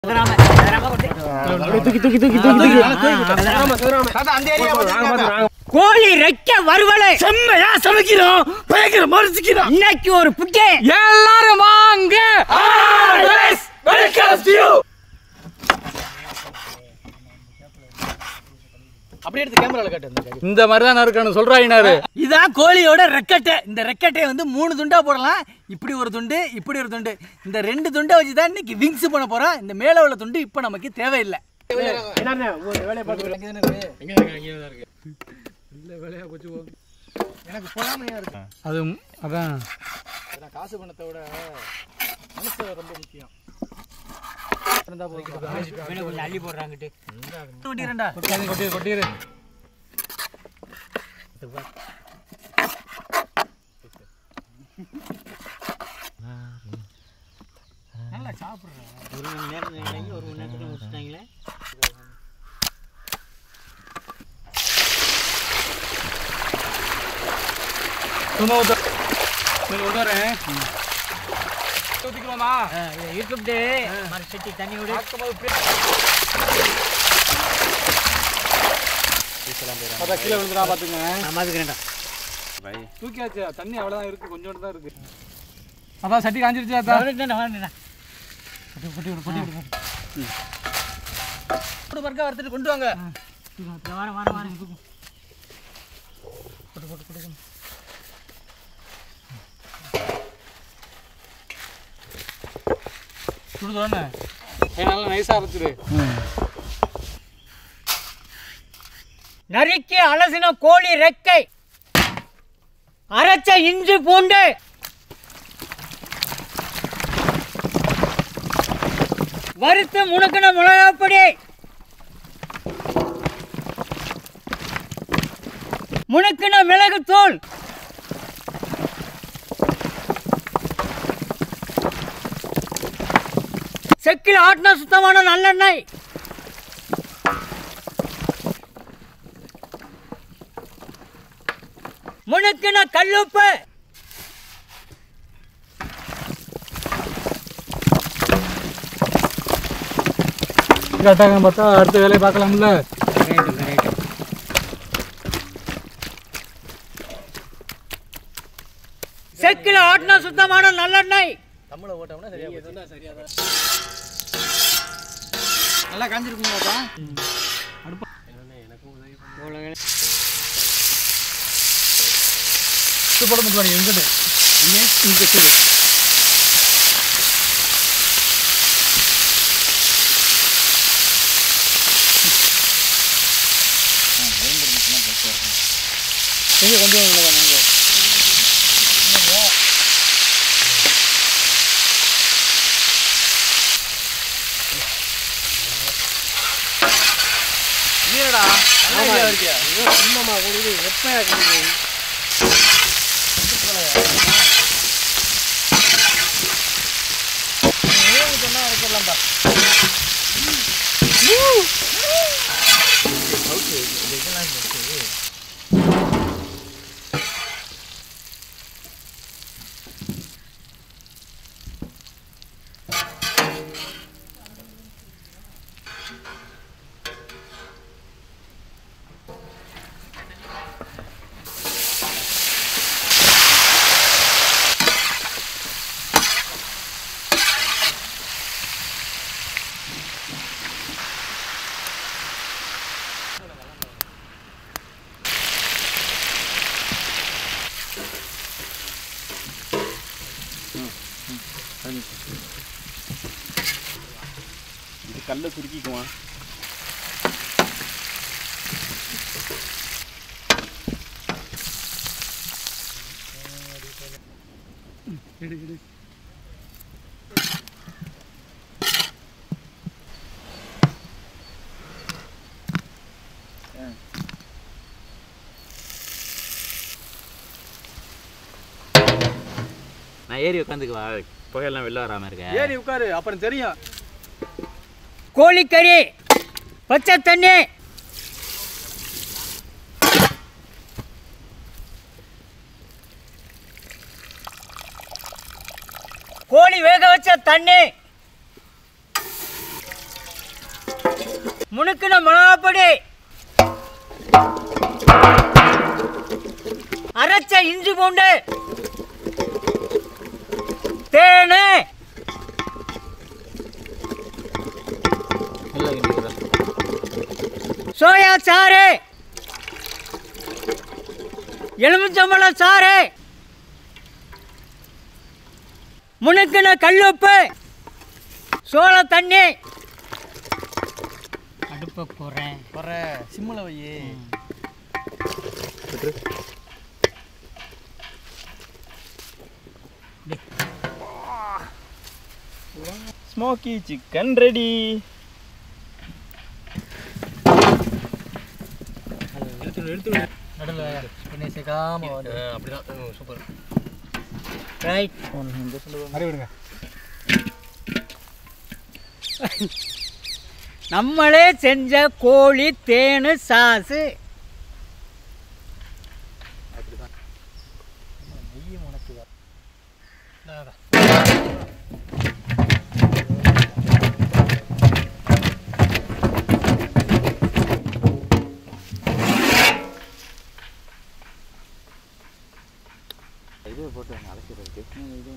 கோழி ரெக்க வறுவலை செம்மையா சமைக்கிறோம் பயங்கர மறுச்சுக்கிறோம் இன்னைக்கு ஒரு புட்டே எல்லாரும் வாங்க அப்படியே எடுத்து கேமரால காட்டு இந்த மாதிரி தான் இருக்கானு சொல்றாயினாரு இதான் கோழியோட ரெக்கட்டை இந்த ரெக்கட்டை வந்து மூணு துண்டா போடலாம் இப்படி ஒரு துண்டு இப்படி ஒரு துண்டு இந்த ரெண்டு துண்டை வச்சு தான் இன்னைக்கு விங்ஸ் பண்ண போறோம் இந்த மேல உள்ள துண்டு இப்போ நமக்கு தேவையில்லை எனக்கு பொறாமையா இருக்கு அது அதான் காசு பணத்தை விட மனசு ரொம்ப முக்கியம் இருந்தா போதும். கொஞ்சம் அள்ளி போடுறாங்கட்டு கொட்டிடுறேன்டா. கொட்டிரு கொட்டிரு கொட்டிரு நல்லா சாப்பிடுறேன் ஒரு மணி நேரம் நினைங்க, ஒரு மணி நேரத்துல முடிச்சிட்டாங்களே சும்மா ஊத்த கொஞ்சம் உதறேன் ஊத்திக்கலாமா யூடியூப் மறு சட்டி தண்ணி விடு அதான் கீழே விழுந்துடா பாத்துங்க நான் பாத்துக்கிறேன்டா தூக்கியாச்சு தண்ணி அவ்வளவுதான் இருக்கு கொஞ்சோண்டு தான் இருக்கு அதான் சட்டி காஞ்சிருச்சு அதான் ஒரு பர்க்கா வறுத்துட்டு கொண்டு வாங்க வர வர வர சுடுதோன்னு நல்லா நைஸா அரைச்சிரு நறுக்கி அலசின கோழி ரெக்கை அரைச்ச இஞ்சி பூண்டு வறுத்து முணுக்கின மிளகாப்பொடி முணுக்கின மிளகுத்தூள் செக்கில் ஆட்டின சுத்தமான நல்லெண்ணெய் முணுக்கின கல்லுப்பு கரெக்டாக பார்த்தா அடுத்த வேலையை பார்க்கலாம்ல செக்கில் ஆட்டின சுத்தமான நல்லெண்ணெய் தமிழை ஓட்டம்னா சரியா போச்சு சரியா நல்லா காஞ்சிருக்குங்களாப்பா போட முடியும் எங்கிட்ட இங்கே இங்கே சரி எங்கே கொண்டு வந்து நாங்கள் நீரடா நல்லா idea இருக்கியா சும்மா கூடியது எப்பயா கூடியது சொன்னா வச்சிடலாம்ப்பா இது கல்லை சுருக்கிக்குவான் நான் ஏறி உட்காந்துக்குவா புகையெல்லாம் வெளில வராம இருக்க ஏறி உட்காரு அப்புறம் தெரியும் கோழிக்கறி பச்சை தண்ணி கோழி வேக வச்ச தண்ணி முணுக்கின மிளகாப்பொடி அரைச்ச இஞ்சி பூண்டு தேனு நல்லா கிண்டிக்கிறேன் சோயா சாறு எலுமிச்சம்பழம் சாறு முணுக்கின கல்லுப்பு சோள தண்ணி அடுப்பை குறேன் வர சிம்மில் வையே ஸ்மோக்கி சிக்கன் ரெடி நடுவில் எண்ணெய் சேர்க்காம வந்து அப்படிதான் சூப்பர் ரைட் அறிவிடுங்க நம்மளே செஞ்ச கோழி தேனு சாசு இது போட்டு அழைச்சிருக்கு இது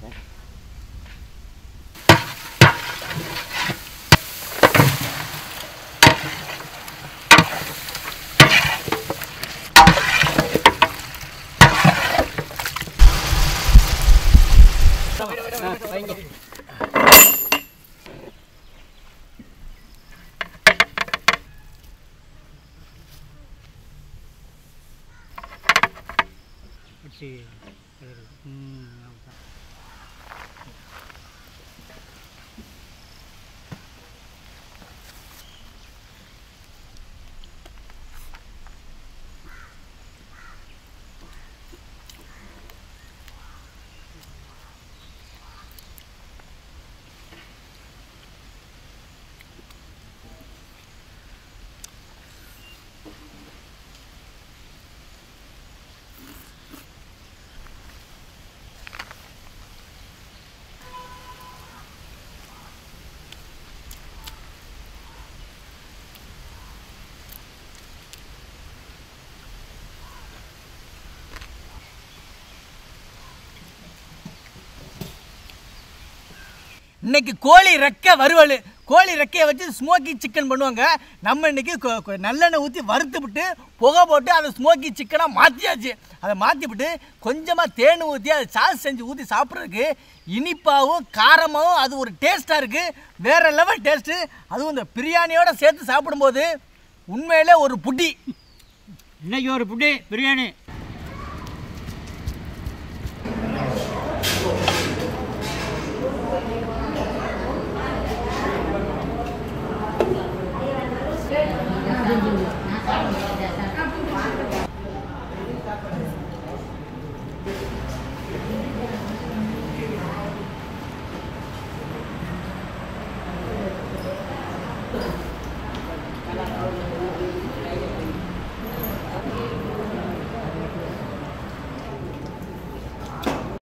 இன்னைக்கு கோழி ரெக்கை வறுவல் கோழி ரெக்கையை வச்சு ஸ்மோக்கி சிக்கன் பண்ணுவாங்க நம்ம இன்னைக்கு கொ- கொ- நல்லெண்ணெய் ஊற்றி வறுத்துவிட்டு புகை போட்டு அதை ஸ்மோக்கி சிக்கனாக மாற்றியாச்சு அதை மாற்றிவிட்டு கொஞ்சமாக தேன் ஊற்றி அதை சாஸ் செஞ்சு ஊற்றி சாப்பிட்றதுக்கு இனிப்பாகவும் காரமாகவும் அது ஒரு டேஸ்ட்டாக இருக்குது வேறு லெவல் டேஸ்ட்டு அதுவும் இந்த பிரியாணியோட சேர்த்து சாப்பிடும்போது உண்மையிலே ஒரு புட்டி இன்னைக்கு ஒரு புடி பிரியாணி